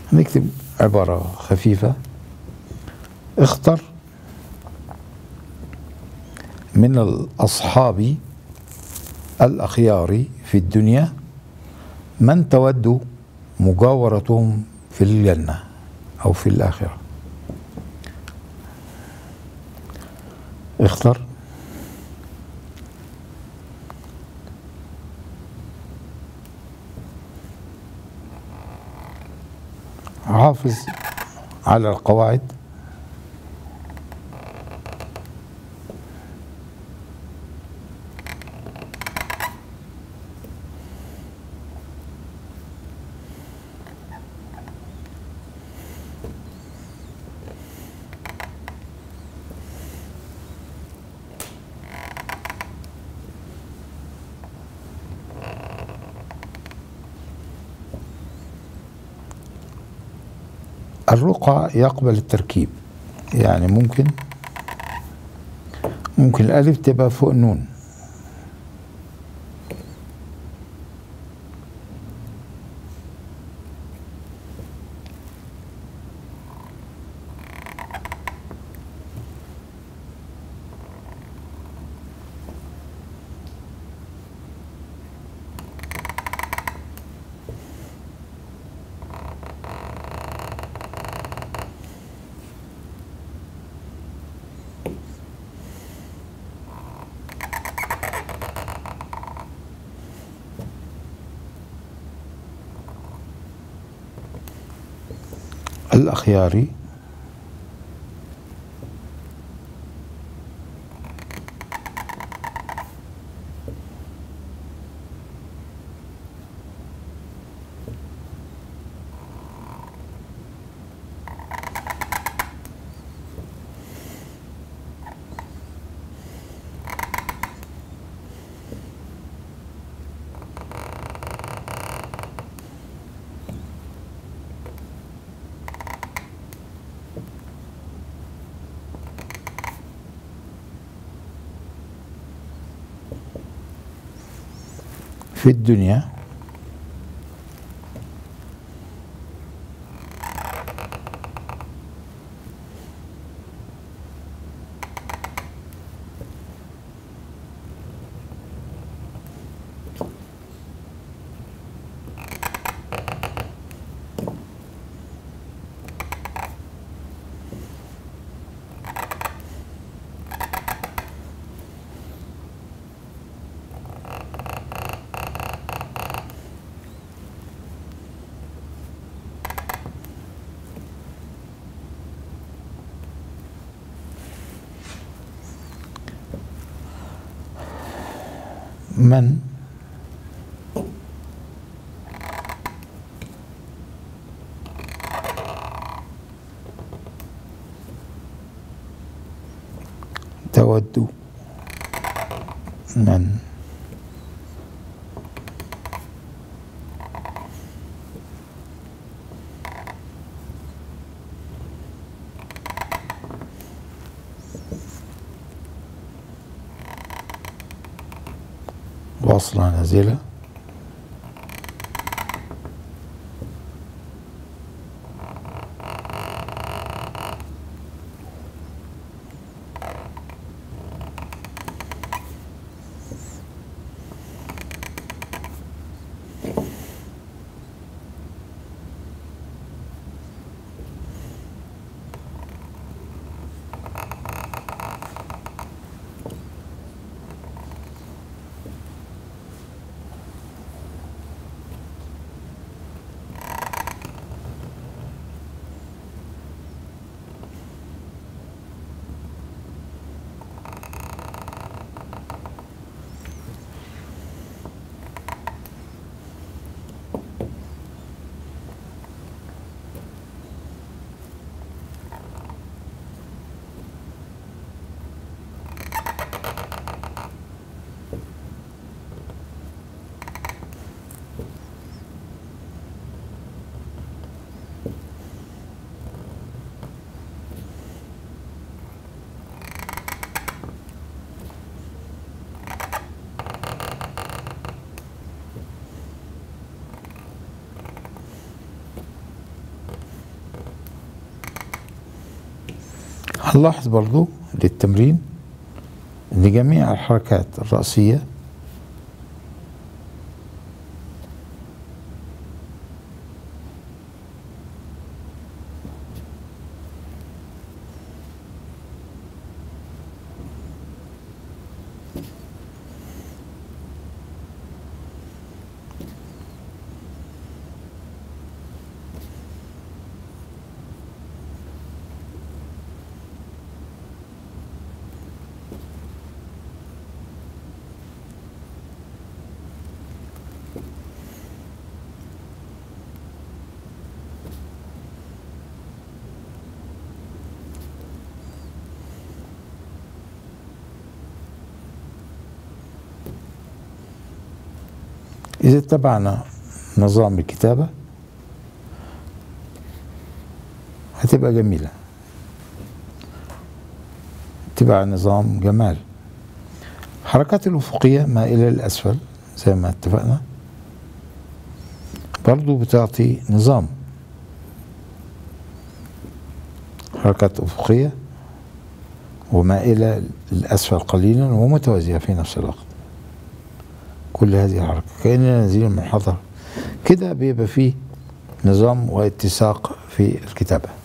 نكتب عبارة خفيفة اختر من الأصحاب الأخيار في الدنيا من تود مجاورتهم في الجنة أو في الآخرة اختر حافظ على القواعد الرقعة يقبل التركيب يعني ممكن ممكن الألف تبقى فوق النون الأخيار في الدنيا من تود من واصلة نازلة هنلاحظ برضو للتمرين ان جميع الحركات الرأسية إذا اتبعنا نظام الكتابة هتبقى جميلة تبقى نظام جمال حركات الأفقية مائلة للأسفل زي ما اتفقنا برضو بتعطي نظام حركات أفقية ومائلة للأسفل قليلا ومتوازية في نفس الوقت كل هذه الحركة كأننا نازلين من حضر كده بيبقى فيه نظام واتساق في الكتابة